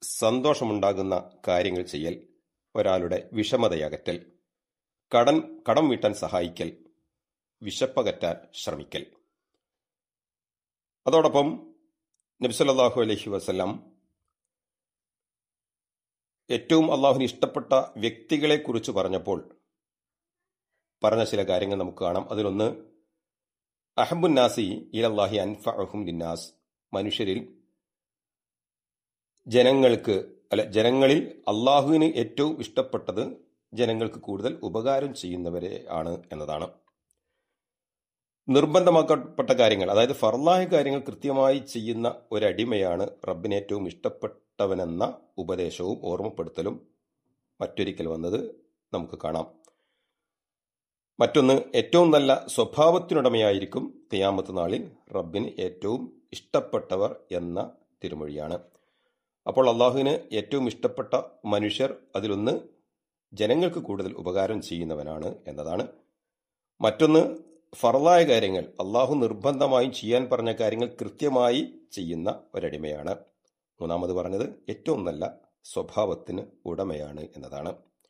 സന്തോഷമുണ്ടാകുന്ന കാര്യങ്ങൾ ചെയ്യൽ ഒരാളുടെ വിഷമതയകറ്റൽ കടൻ കടം വീട്ടാൻ സഹായിക്കൽ വിശപ്പകറ്റാൻ ശ്രമിക്കൽ അതോടൊപ്പം നബ്സല്ലാഹു അലഹി വസ്ല്ലാം ഏറ്റവും അള്ളാഹുവിന് ഇഷ്ടപ്പെട്ട വ്യക്തികളെ കുറിച്ച് പറഞ്ഞപ്പോൾ പറഞ്ഞ ചില കാര്യങ്ങൾ നമുക്ക് കാണാം അതിലൊന്ന് അഹബുൻ നാസി ഇലല്ലാഹി അൻഫഅഹും ലിന്നാസ് മനുഷ്യരിൽ ജനങ്ങൾക്ക് അല്ല ജനങ്ങളിൽ അള്ളാഹുവിന് ഏറ്റവും ഇഷ്ടപ്പെട്ടത് ജനങ്ങൾക്ക് കൂടുതൽ ഉപകാരം ചെയ്യുന്നവരെ ആണ് എന്നതാണ് നിർബന്ധമാക്കപ്പെട്ട കാര്യങ്ങൾ അതായത് ഫർലായ കാര്യങ്ങൾ കൃത്യമായി ചെയ്യുന്ന ഒരടിമയാണ് റബ്ബിന് ഏറ്റവും ഇഷ്ടപ്പെട്ടവനെന്ന ഉപദേശവും ഓർമ്മപ്പെടുത്തലും മറ്റൊരിക്കൽ വന്നത് നമുക്ക് കാണാം മറ്റൊന്ന് ഏറ്റവും നല്ല സ്വഭാവത്തിനുടമയായിരിക്കും തിയാമത്ത് നാളിൽ റബ്ബിന് ഏറ്റവും ഇഷ്ടപ്പെട്ടവർ എന്ന തിരുമൊഴിയാണ് അപ്പോൾ അള്ളാഹുവിന് ഏറ്റവും ഇഷ്ടപ്പെട്ട മനുഷ്യർ അതിലൊന്ന് ജനങ്ങൾക്ക് കൂടുതൽ ഉപകാരം ചെയ്യുന്നവനാണ് എന്നതാണ് മറ്റൊന്ന് ഫറലായ കാര്യങ്ങൾ അള്ളാഹു നിർബന്ധമായും ചെയ്യാൻ പറഞ്ഞ കാര്യങ്ങൾ കൃത്യമായി ചെയ്യുന്ന ഒരടിമയാണ് മൂന്നാമത് പറഞ്ഞത് ഏറ്റവും നല്ല സ്വഭാവത്തിന് ഉടമയാണ് എന്നതാണ്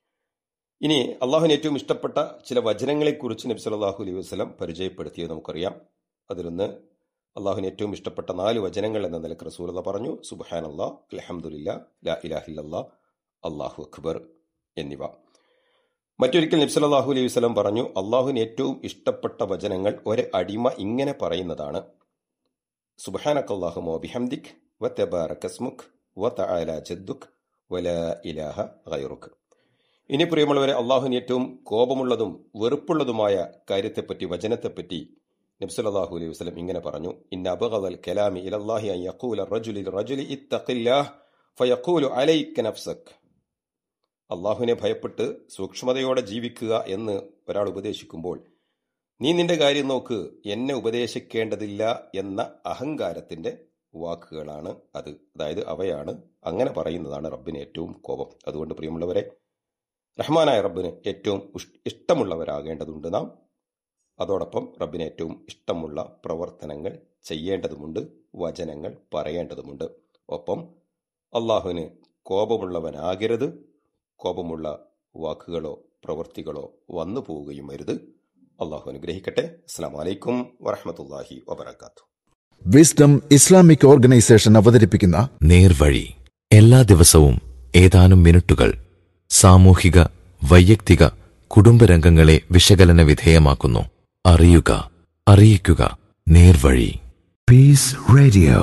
ഇനി അള്ളാഹുവിന് ഏറ്റവും ഇഷ്ടപ്പെട്ട ചില വചനങ്ങളെക്കുറിച്ച് നബി സല്ലാഹു അലൈഹി വസ്ലം പരിചയപ്പെടുത്തിയത് നമുക്കറിയാം അതിലൊന്ന് അള്ളാഹുവിന് ഏറ്റവും ഇഷ്ടപ്പെട്ട നാല് വചനങ്ങൾ എന്ന നിലക്ക് റസൂലത പറഞ്ഞു സുബഹാൻ അള്ളാഹ് അലഹമുല്ല ലാ ഇലാഹില്ല അള്ളാഹു അക്ബർ എന്നിവ മറ്റൊരിക്കൽ നബ്സലാഹു അലൈഹി വസ്ലം പറഞ്ഞു അള്ളാഹുവിന് ഏറ്റവും ഇഷ്ടപ്പെട്ട വചനങ്ങൾ ഒരു അടിമ ഇങ്ങനെ പറയുന്നതാണ് സുബഹാനക്കല്ലാഹുമോ ബിഹംദിക് വ തെബാറക്കസ്മുഖ് വ തആല ജദ്ദുക് വല ഇലാഹ ഗൈറുക് ഇനി പ്രിയമുള്ളവരെ അള്ളാഹുവിന് ഏറ്റവും കോപമുള്ളതും വെറുപ്പുള്ളതുമായ കാര്യത്തെപ്പറ്റി വചനത്തെപ്പറ്റി നബ്സലാഹു അലൈഹി വസ്ലം ഇങ്ങനെ പറഞ്ഞു ഇന്ന അബഗൽ കലാമി ഇലല്ലാഹി അൻ യഖൂല റജുലി റജുലി ഇത്തഖില്ലാഹ് ഫയഖൂലു അലൈക നഫ്സക് അള്ളാഹുവിനെ ഭയപ്പെട്ട് സൂക്ഷ്മതയോടെ ജീവിക്കുക എന്ന് ഒരാൾ ഉപദേശിക്കുമ്പോൾ നീ നിന്റെ കാര്യം നോക്ക് എന്നെ ഉപദേശിക്കേണ്ടതില്ല എന്ന അഹങ്കാരത്തിന്റെ വാക്കുകളാണ് അത് അതായത് അവയാണ് അങ്ങനെ പറയുന്നതാണ് റബ്ബിന് ഏറ്റവും കോപം അതുകൊണ്ട് പ്രിയമുള്ളവരെ റഹ്മാനായ റബ്ബിന് ഏറ്റവും ഇഷ്ടമുള്ളവരാകേണ്ടതുണ്ട് നാം അതോടൊപ്പം റബ്ബിന് ഏറ്റവും ഇഷ്ടമുള്ള പ്രവർത്തനങ്ങൾ ചെയ്യേണ്ടതുമുണ്ട് വചനങ്ങൾ പറയേണ്ടതുമുണ്ട് ഒപ്പം അള്ളാഹുവിന് കോപമുള്ളവനാകരുത് കോപമുള്ള വാക്കുകളോ പ്രവൃത്തികളോ വന്നു പോവുകയും വരുത് അള്ളാഹു അനുഗ്രഹിക്കട്ടെ അസ്സാം വലൈക്കും വറഹമത്തല്ലാഹി വബർക്കാത്തു വിസ്ഡം ഇസ്ലാമിക് ഓർഗനൈസേഷൻ അവതരിപ്പിക്കുന്ന നേർവഴി എല്ലാ ദിവസവും ഏതാനും മിനിറ്റുകൾ സാമൂഹിക വൈയക്തിക കുടുംബരംഗങ്ങളെ വിശകലന വിധേയമാക്കുന്നു അറിയുക അറിയിക്കുക നേർവഴി Peace Radio.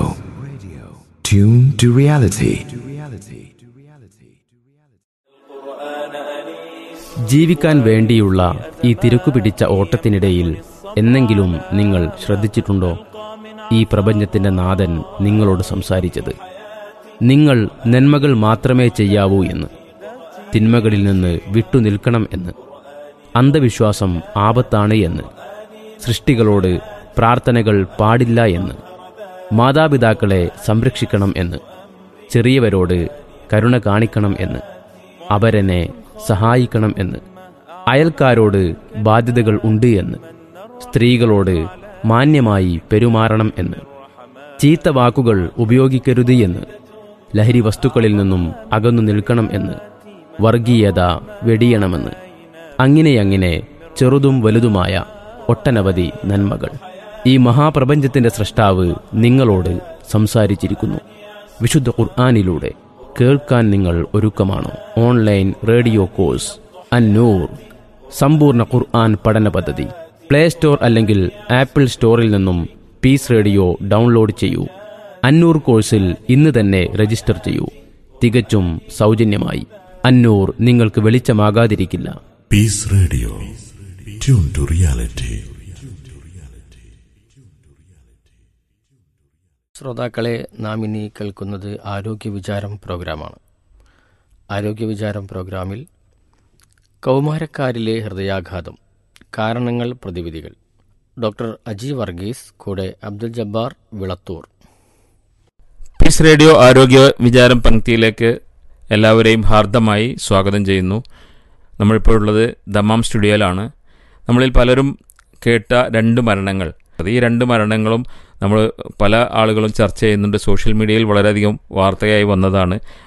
Tune to reality. ജീവിക്കാൻ വേണ്ടിയുള്ള ഈ തിരക്കുപിടിച്ച ഓട്ടത്തിനിടയിൽ എന്നെങ്കിലും നിങ്ങൾ ശ്രദ്ധിച്ചിട്ടുണ്ടോ ഈ പ്രപഞ്ചത്തിന്റെ നാഥൻ നിങ്ങളോട് സംസാരിച്ചത് നിങ്ങൾ നന്മകൾ മാത്രമേ ചെയ്യാവൂ എന്ന് തിന്മകളിൽ നിന്ന് വിട്ടുനിൽക്കണം എന്ന് അന്ധവിശ്വാസം ആപത്താണ് എന്ന് സൃഷ്ടികളോട് പ്രാർത്ഥനകൾ പാടില്ല എന്ന് മാതാപിതാക്കളെ സംരക്ഷിക്കണം എന്ന് ചെറിയവരോട് കരുണ കാണിക്കണം എന്ന് അവരെന്നെ സഹായിക്കണം എന്ന് അയൽക്കാരോട് ബാധ്യതകൾ ഉണ്ട് എന്ന് സ്ത്രീകളോട് മാന്യമായി പെരുമാറണം എന്ന് ചീത്ത വാക്കുകൾ ഉപയോഗിക്കരുത് എന്ന് ലഹരി വസ്തുക്കളിൽ നിന്നും അകന്നു നിൽക്കണം എന്ന് വർഗീയത വെടിയണമെന്ന് അങ്ങനെ അങ്ങനെ ചെറുതും വലുതുമായ ഒട്ടനവധി നന്മകൾ ഈ മഹാപ്രപഞ്ചത്തിന്റെ സൃഷ്ടാവ് നിങ്ങളോട് സംസാരിച്ചിരിക്കുന്നു വിശുദ്ധ ഖുർആാനിലൂടെ കേൾക്കാൻ നിങ്ങൾ ഒരുക്കമാണോ ഓൺലൈൻ റേഡിയോ കോഴ്സ് അന്നൂർ സമ്പൂർണ്ണ ഖുർആൻ പഠന പദ്ധതി പ്ലേ സ്റ്റോർ അല്ലെങ്കിൽ ആപ്പിൾ സ്റ്റോറിൽ നിന്നും പീസ് റേഡിയോ ഡൗൺലോഡ് ചെയ്യൂ അന്നൂർ കോഴ്സിൽ ഇന്ന് തന്നെ രജിസ്റ്റർ ചെയ്യൂ തികച്ചും സൗജന്യമായി അന്നൂർ നിങ്ങൾക്ക് വെളിച്ചമാകാതിരിക്കില്ല peace radio tune to reality ശ്രോതാക്കളെ നാം ഇനി കേൾക്കുന്നത് ആരോഗ്യ വിചാരം പ്രോഗ്രാമാണ് ആരോഗ്യ വിചാരം പ്രോഗ്രാമിൽ കൗമാരക്കാരിലെ ഹൃദയാഘാതം കാരണങ്ങൾ പ്രതിവിധികൾ ഡോക്ടർ അജി വർഗീസ് കൂടെ അബ്ദുൽ ജബ്ബാർ വിളത്തൂർ പീസ് റേഡിയോ ആരോഗ്യ വിചാരം പങ്ക്തിയിലേക്ക് എല്ലാവരെയും ഹാർദമായി സ്വാഗതം ചെയ്യുന്നു നമ്മളിപ്പോൾ ഉള്ളത് ദമാം സ്റ്റുഡിയോയിലാണ് നമ്മളിൽ പലരും കേട്ട രണ്ട് മരണങ്ങൾ ഈ രണ്ട് മരണങ്ങളും നമ്മൾ പല ആളുകളും ചർച്ച ചെയ്യുന്നുണ്ട് സോഷ്യൽ മീഡിയയിൽ വളരെയധികം വാർത്തയായി വന്നതാണ്